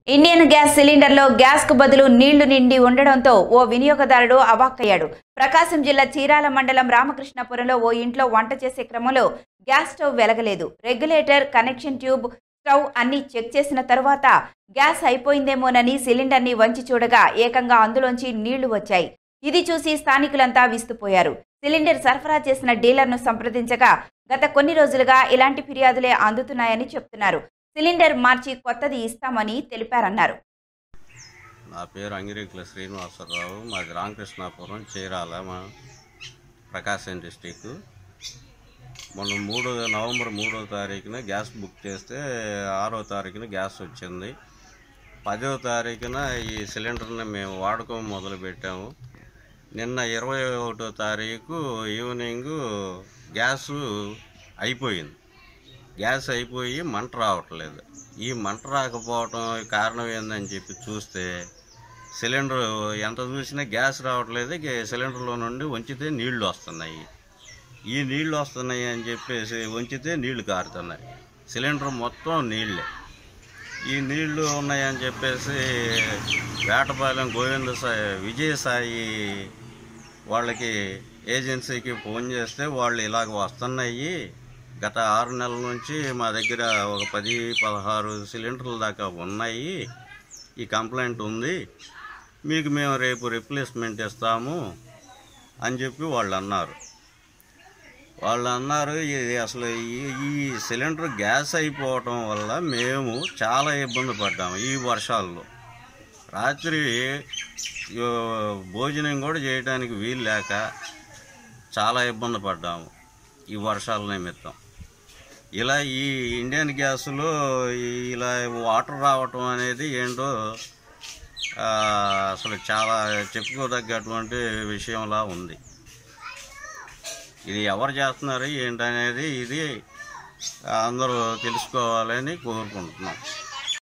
Indian gas సిలిండర్లో గ్యాస్కు బదులు నీళ్లు నిండి ఉండడంతో ఓ వినియోగదారుడు అవాక్కయ్యాడు ప్రకాశం జిల్లా చీరాల మండలం రామకృష్ణపురంలో ఓ ఇంట్లో వంట చేసే క్రమంలో గ్యాస్ స్టవ్ వెలగలేదు రెగ్యులేటర్ కనెక్షన్ ట్యూబ్ స్టవ్ అన్ని చెక్ చేసిన తరువాత గ్యాస్ అయిపోయిందేమోనని సిలిండర్ని వంచి చూడగా ఏకంగా అందులోంచి నీళ్లు వచ్చాయి ఇది చూసి స్థానికులంతా విస్తుపోయారు సిలిండర్ సరఫరా చేసిన డీలర్ను సంప్రదించగా గత కొన్ని రోజులుగా ఇలాంటి ఫిర్యాదులే అందుతున్నాయని చెప్తున్నారు సిలిండర్ మార్చి కొత్తది ఇస్తామని తెలిపారన్నారు నా పేరు అంగిరేకుల శ్రీనివాసరావు మాది రామకృష్ణాపురం చీరాల మా ప్రకాశం డిస్టిక్ మొన్న మూడో నవంబర్ మూడో తారీఖున గ్యాస్ బుక్ చేస్తే ఆరో తారీఖున గ్యాస్ వచ్చింది పదో తారీఖున ఈ సిలిండర్ని మేము వాడుకోవడం మొదలుపెట్టాము నిన్న ఇరవై ఒకటో తారీఖు ఈవినింగ్ గ్యాసు అయిపోయింది గ్యాస్ అయిపోయి మంట రావట్లేదు ఈ మంట రాకపోవటం కారణం ఏందని చెప్పి చూస్తే సిలిండర్ ఎంత చూసినా గ్యాస్ రావట్లేదు గే- సిలిండర్లో నుండి వంచితే నీళ్లు వస్తున్నాయి ఈ నీళ్లు వస్తున్నాయి అని చెప్పేసి వంచితే నీళ్లు కారుతున్నాయి సిలిండర్ మొత్తం నీళ్ళే ఈ నీళ్లు ఉన్నాయని చెప్పేసి వేటపాలెం గోవింద సాయి విజయసాయి వాళ్ళకి ఏజెన్సీకి ఫోన్ చేస్తే వాళ్ళు ఇలాగ వస్తున్నాయి గత ఆరు నెలల నుంచి మా దగ్గర ఒక పది పదహారు సిలిండర్ల దాకా ఉన్నాయి ఈ కంప్లైంట్ ఉంది మీకు మేము రేపు రిప్లేస్మెంట్ ఇస్తాము అని చెప్పి వాళ్ళు అన్నారు వాళ్ళు అన్నారు ఇది అసలు ఈ ఈ సిలిండర్ గ్యాస్ అయిపోవటం వల్ల మేము చాలా ఇబ్బంది పడ్డాము ఈ వర్షాల్లో రాత్రి ఆ, భోజనం కూడా చేయడానికి వీలు లేక చాలా ఇబ్బంది పడ్డాము ఈ వర్షాల నిమిత్తం ఇలా ఈ ఇండియన్ గ్యాస్లో ఈ- ఇలా వాటర్ రావటం అనేది ఏంటో ఆ, అసలు చాలా చెప్పుకోదగ్గటువంటి విషయంలా ఉంది ఇది ఎవరు చేస్తున్నారు ఏంటనేది ఇది అందరూ తెలుసుకోవాలని కోరుకుంటున్నాం